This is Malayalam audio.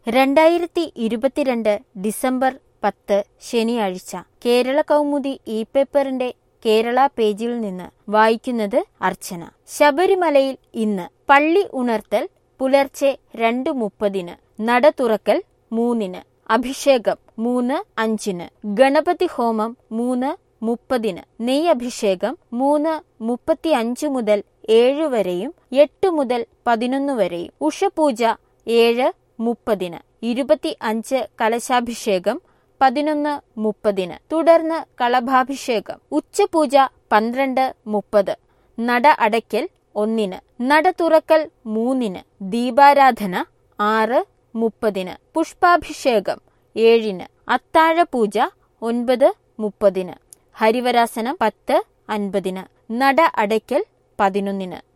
രണ്ടായിരത്തി ഇരുപത്തിരണ്ട് ഡിസംബർ പത്ത് ശനിയാഴ്ച കേരള കൗമുദി ഇ പേപ്പറിന്റെ കേരള പേജിൽ നിന്ന് വായിക്കുന്നത് അർച്ചന ശബരിമലയിൽ ഇന്ന് പള്ളി ഉണർത്തൽ പുലർച്ചെ രണ്ട് മുപ്പതിന് നട തുറക്കൽ മൂന്നിന് അഭിഷേകം മൂന്ന് അഞ്ചിന് ഗണപതി ഹോമം മൂന്ന് മുപ്പതിന് നെയ്യഭിഷേകം മൂന്ന് മുപ്പത്തിയഞ്ച് മുതൽ ഏഴ് വരെയും എട്ട് മുതൽ പതിനൊന്ന് വരെയും ഉഷപൂജ ഏഴ് മുപ്പതിന് ഇരുപത്തി അഞ്ച് കലശാഭിഷേകം പതിനൊന്ന് മുപ്പതിന് തുടർന്ന് കളഭാഭിഷേകം ഉച്ചപൂജ പന്ത്രണ്ട് മുപ്പത് നട അടയ്ക്കൽ ഒന്നിന് നട തുറക്കൽ മൂന്നിന് ദീപാരാധന ആറ് മുപ്പതിന് പുഷ്പാഭിഷേകം ഏഴിന് അത്താഴപൂജ ഒൻപത് മുപ്പതിന് ഹരിവരാസനം പത്ത് അൻപതിന് നട അടയ്ക്കൽ പതിനൊന്നിന്